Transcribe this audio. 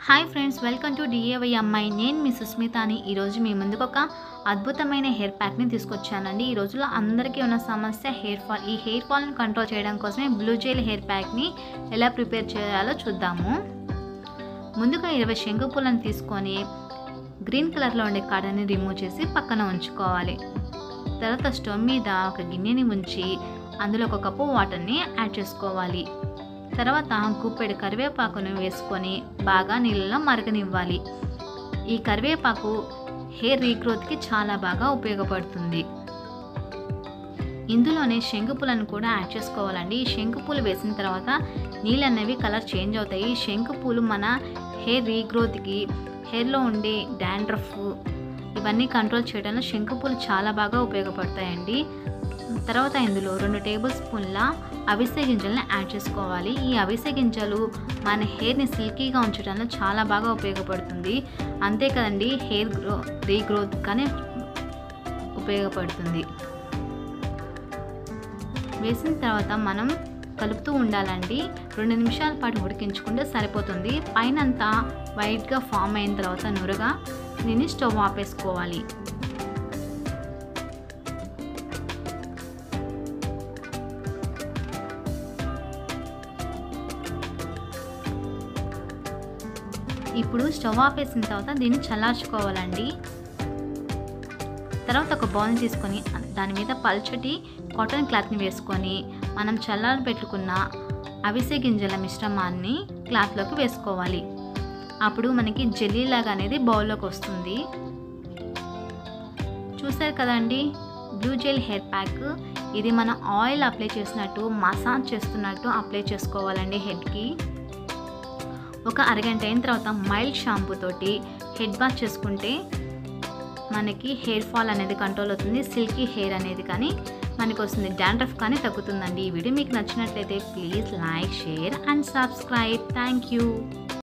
hi friends welcome to D A Y అమ్మాయి నేను మీ సుస్మితాని ఈరోజు మీ ముందుకు ఒక అద్భుతమైన హెయిర్ ప్యాక్ని తీసుకొచ్చానండి ఈ రోజుల్లో అందరికీ ఉన్న సమస్య హెయిర్ ఫాల్ ఈ హెయిర్ ఫాల్ని కంట్రోల్ చేయడం కోసమే బ్లూ జెల్ హెయిర్ ప్యాక్ని ఎలా ప్రిపేర్ చేయాలో చూద్దాము ముందుగా ఇరవై శంకు పూలను తీసుకొని గ్రీన్ కలర్లో ఉండే కాడని రిమూవ్ చేసి పక్కన ఉంచుకోవాలి తర్వాత స్టవ్ మీద ఒక గిన్నెని ఉంచి అందులో ఒక కప్పు వాటర్ని యాడ్ చేసుకోవాలి తర్వాత గుప్పెడు కరివేపాకును వేసుకొని బాగా నీళ్ళలో మరగనివ్వాలి ఈ కరివేపాకు హెయిర్ రీగ్రోత్కి చాలా బాగా ఉపయోగపడుతుంది ఇందులోనే శంకుపూలను కూడా యాడ్ చేసుకోవాలండి ఈ శంకుపూలు వేసిన తర్వాత నీళ్ళు అనేవి కలర్ చేంజ్ అవుతాయి ఈ శంకుపూలు మన హెయిర్ రీగ్రోత్కి హెయిర్లో ఉండే డాండ్రఫ్ ఇవన్నీ కంట్రోల్ చేయడంలో శంకుపూలు చాలా బాగా ఉపయోగపడతాయండి తర్వాత ఇందులో రెండు టేబుల్ స్పూన్ల అవిసె గింజలను యాడ్ చేసుకోవాలి ఈ అవిసె గింజలు మన హెయిర్ని సిల్కీగా ఉంచడంలో చాలా బాగా ఉపయోగపడుతుంది అంతే కదండి హెయిర్ గ్రో రీగ్రోత్ కానీ ఉపయోగపడుతుంది వేసిన తర్వాత మనం కలుపుతూ ఉండాలండి రెండు నిమిషాల పాటు ఉడికించుకుంటే సరిపోతుంది పైన అంతా వైట్గా ఫామ్ అయిన తర్వాత నురగా దీన్ని స్టవ్ ఆపేసుకోవాలి ఇప్పుడు స్టవ్ ఆపేసిన తర్వాత దీన్ని చల్లార్చుకోవాలండి తర్వాత ఒక బౌల్ తీసుకొని దాని మీద పల్చటి కాటన్ క్లాత్ని వేసుకొని మనం చల్లారి పెట్టుకున్న అవిసె గింజల మిశ్రమాన్ని క్లాత్లోకి వేసుకోవాలి అప్పుడు మనకి జెల్లీ లాగా అనేది బౌల్లోకి వస్తుంది చూసారు కదండి బ్లూ జెల్ హెయిర్ ప్యాక్ ఇది మనం ఆయిల్ అప్లై చేసినట్టు మసాజ్ చేస్తున్నట్టు అప్లై చేసుకోవాలండి హెడ్కి ఒక అరగంట అయిన తర్వాత మైల్డ్ షాంపూ తోటి హెడ్ బాత్ చేసుకుంటే మనకి హెయిర్ ఫాల్ అనేది కంట్రోల్ అవుతుంది సిల్కీ హెయిర్ అనేది కానీ మనకు వస్తుంది డాండ్రఫ్ కానీ తగ్గుతుందండి ఈ వీడియో మీకు నచ్చినట్లయితే please like share and subscribe thank you